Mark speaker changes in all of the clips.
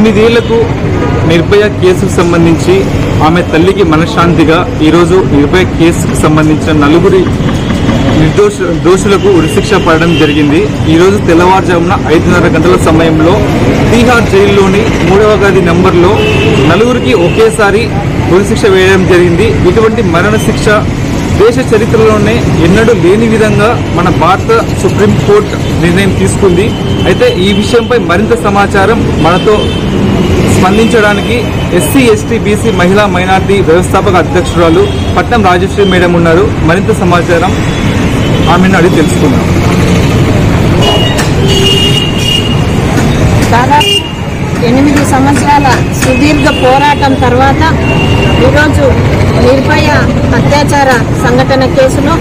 Speaker 1: ఎనిమిదేళ్లకు నిర్భయ కేసుకు సంబంధించి ఆమె తల్లికి మనశ్శాంతిగా ఈరోజు నిర్భయ కేసుకు సంబంధించిన నలుగురి నిర్దోష దోషులకు ఉరిశిక్ష పడడం జరిగింది ఈ రోజు తెల్లవారుజామున ఐదున్నర గంటల సమయంలో తీహార్ జైల్లోని మూడవ గది నంబర్లో నలుగురికి ఒకేసారి ఉరిశిక్ష వేయడం జరిగింది ఇటువంటి మరణ శిక్ష దేశ చరిత్రలోనే ఎన్నడూ లేని విధంగా మన భారత సుప్రీంకోర్టు నిర్ణయం తీసుకుంది అయితే ఈ విషయంపై మరింత సమాచారం మనతో స్పందించడానికి ఎస్సీ ఎస్టీ బీసీ మహిళా మైనార్టీ వ్యవస్థాపక అధ్యక్షురాలు పట్నం రాజశ్రీ మేడం ఉన్నారు మరింత సమాచారం ఆమెను అడిగి తెలుసుకుందాం
Speaker 2: దాదాపు ఎనిమిది సంవత్సరాల సుదీర్ఘ పోరాటం తర్వాత ఈరోజు నిర్భయ అత్యాచార సంఘటన కేసులో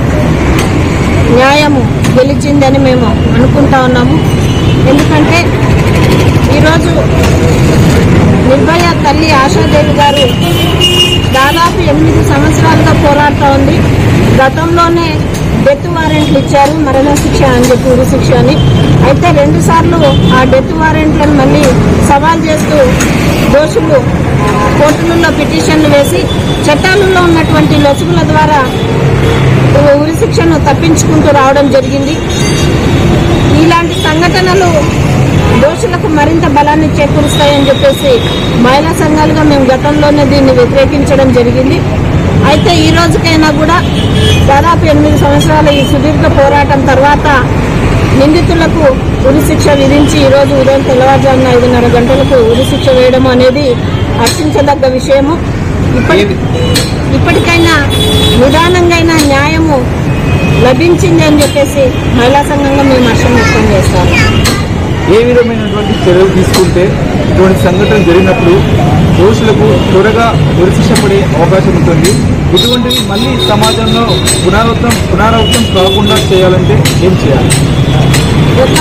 Speaker 2: న్యాయము గెలిచిందని మేము అనుకుంటా ఉన్నాము ఎందుకంటే ఈరోజు నిర్భయ తల్లి ఆశాదేవి గారు దాదాపు ఎనిమిది సంవత్సరాలుగా పోరాడుతూ ఉంది గతంలోనే డెత్ వారెంట్లు ఇచ్చారు మరణ శిక్ష అని చెప్పి ఉరి శిక్ష అని అయితే రెండు సార్లు ఆ డెత్ వారెంట్లను మళ్ళీ సవాల్ చేస్తూ దోషులు కోర్టులలో పిటిషన్లు వేసి చట్టాలలో ఉన్నటువంటి లొసుగుల ద్వారా ఉరి శిక్షను తప్పించుకుంటూ రావడం జరిగింది ఇలాంటి సంఘటనలు దోషులకు మరింత బలాన్ని చేకూరుస్తాయని చెప్పేసి మహిళా సంఘాలుగా మేము గతంలోనే దీన్ని వ్యతిరేకించడం జరిగింది అయితే ఈ రోజుకైనా కూడా దాదాపు ఎనిమిది సంవత్సరాల ఈ సుదీర్ఘ పోరాటం తర్వాత నిందితులకు ఉరి శిక్ష విధించి ఈ రోజు ఉదయం తెల్లవారుజామున ఐదున్నర గంటలకు ఉరి శిక్ష వేయడం అనేది హర్షించదగ్గ విషయము ఇప్పటి ఇప్పటికైనా నిదానంగా అయినా న్యాయము లభించింది అని చెప్పేసి మహిళా సంఘంగా మేము హర్షం వ్యక్తం చేస్తాము
Speaker 1: ఏ విధమైనటువంటి చర్యలు తీసుకుంటే ఇటువంటి సంఘటన జరిగినప్పుడు దోషులకు త్వరగా ఉరిశిక్ష పడే అవకాశం ఉంటుంది ఇటువంటివి మళ్ళీ సమాజంలో పునరావృతం పునరావృతం కాకుండా చేయాలంటే ఏం చేయాలి
Speaker 2: ఒక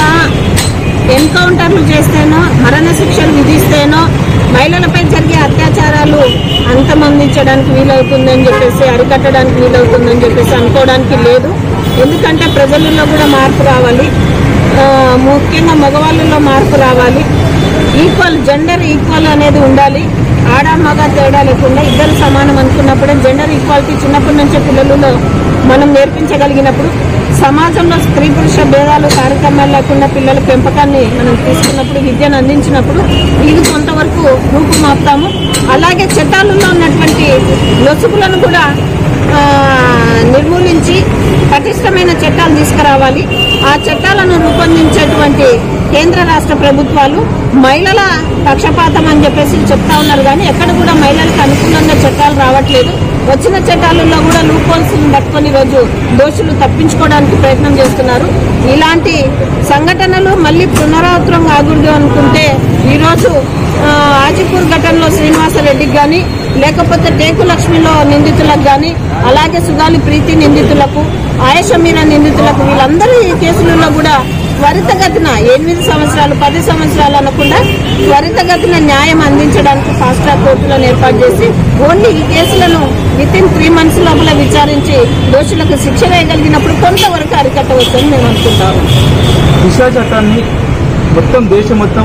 Speaker 2: ఎన్కౌంటర్లు చేస్తేనో మరణ శిక్షలు విధిస్తేనో మహిళలపై జరిగే అత్యాచారాలు అంతమందించడానికి వీలవుతుందని చెప్పేసి అరికట్టడానికి వీలవుతుందని చెప్పేసి అనుకోవడానికి లేదు ఎందుకంటే ప్రజలలో కూడా మార్పు రావాలి ఆ, ముఖ్యంగా మగవాళ్ళలో మార్పు రావాలి ఈక్వల్ జెండర్ ఈక్వల్ అనేది ఉండాలి ఆడ మగ తేడా లేకుండా ఇద్దరు సమానం అనుకున్నప్పుడే జెండర్ ఈక్వాలిటీ చిన్నప్పటి నుంచే పిల్లలలో మనం నేర్పించగలిగినప్పుడు సమాజంలో స్త్రీ పురుష భేదాలు కార్యక్రమాలు లేకుండా పిల్లల పెంపకాన్ని మనం తీసుకున్నప్పుడు విద్యను అందించినప్పుడు ఇది కొంతవరకు రూపుమాపుతాము అలాగే చట్టాలలో ఉన్నటువంటి లొసుగులను కూడా ఆ, నిర్మూలించి పటిష్టమైన చట్టాలు తీసుకురావాలి ఆ చట్టాలను రూపొందించేటువంటి కేంద్ర రాష్ట్ర ప్రభుత్వాలు మహిళల పక్షపాతం అని చెప్పేసి చెప్తా ఉన్నారు కానీ ఎక్కడ కూడా మహిళలకు అనుకూలంగా చట్టాలు రావట్లేదు వచ్చిన చట్టాలలో కూడా లూపోల్స్ పట్టుకొని ఈరోజు దోషులు తప్పించుకోవడానికి ప్రయత్నం చేస్తున్నారు ఇలాంటి సంఘటనలు మళ్ళీ పునరావృతం కాకూడదు అనుకుంటే ఈరోజు ఆ, ఆజిపూర్ ఘటనలో శ్రీనివాసరెడ్డికి కానీ లేకపోతే టేకు లక్ష్మిలో నిందితులకు కానీ అలాగే సుగాలి ప్రీతి నిందితులకు ఆయేష మీరా నిందితులకు వీళ్ళందరూ ఈ కేసులలో కూడా త్వరితగతిన ఎనిమిది సంవత్సరాలు పది సంవత్సరాలు అనకుండా త్వరితగతిన న్యాయం అందించడానికి ఫాస్ట్ ట్రాక్ కోర్టులను ఏర్పాటు చేసి ఓన్లీ ఈ కేసులను విత్ ఇన్ త్రీ మంత్స్ లోపల విచారించి దోషులకు శిక్ష వేయగలిగినప్పుడు కొంతవరకు అరికట్టవచ్చని మేము అనుకుంటాము
Speaker 1: దిశా చట్టాన్ని మొత్తం దేశం మొత్తం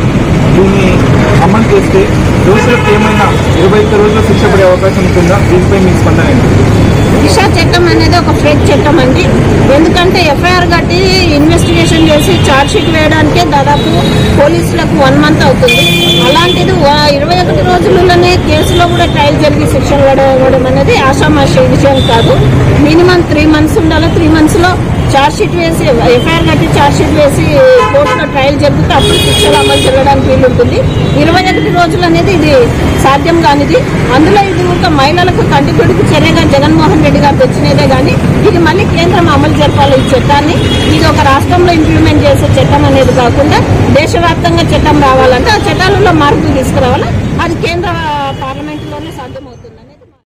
Speaker 1: దీన్ని అమలు చేస్తే దోషులకు ఏమైనా ఇరవై ఒక్క రోజుల్లో శిక్ష పడే అవకాశం ఉంటుందా దీనిపై మీ స్పందన ఏంటి
Speaker 2: దిశా చట్టం అనేది ఒక ఫేక్ చట్టం అండి ఎందుకంటే ఎఫ్ఐఆర్ కట్టి ఇన్వెస్టిగేషన్ చేసి ఛార్జ్ షీట్ వేయడానికే దాదాపు పోలీసులకు వన్ మంత్ అవుతుంది అలాంటిది వా- ఇరవై ఒకటి రోజులలోనే కేసులో కూడా ట్రయల్ జరిగి శిక్షణ పడవడం అనేది ఆషామాషి విషయం కాదు మినిమం త్రీ మంత్స్ ఉండాలి త్రీ మంత్స్ లో ఛార్జ్ షీట్ వేసి ఎఫ్ఐఆర్ కట్టి ఛార్జ్ షీట్ వేసి కోర్టులో ట్రయల్ జరిగితే అప్పుడు శిక్షలు అమలు జరగడానికి వీలుంటుంది ఇరవై ఒకటి రోజులు అనేది ఇది సాధ్యం కానిది అందులో ఇది ఒక మహిళలకు కంటికొడుకు చర్యగా జగన్మోహన్ రెడ్డి గారు తెచ్చినదే కానీ ఇది మళ్ళీ కేంద్రం అమలు జరపాలి ఈ చట్టాన్ని ఇది ఒక రాష్ట్రంలో ఇంప్లిమెంట్ చేసే చట్టం అనేది కాకుండా దేశవ్యాప్తంగా చట్టం రావాలంటే ఆ చట్టాలలో మార్పులు తీసుకురావాలి అది కేంద్ర పార్లమెంట్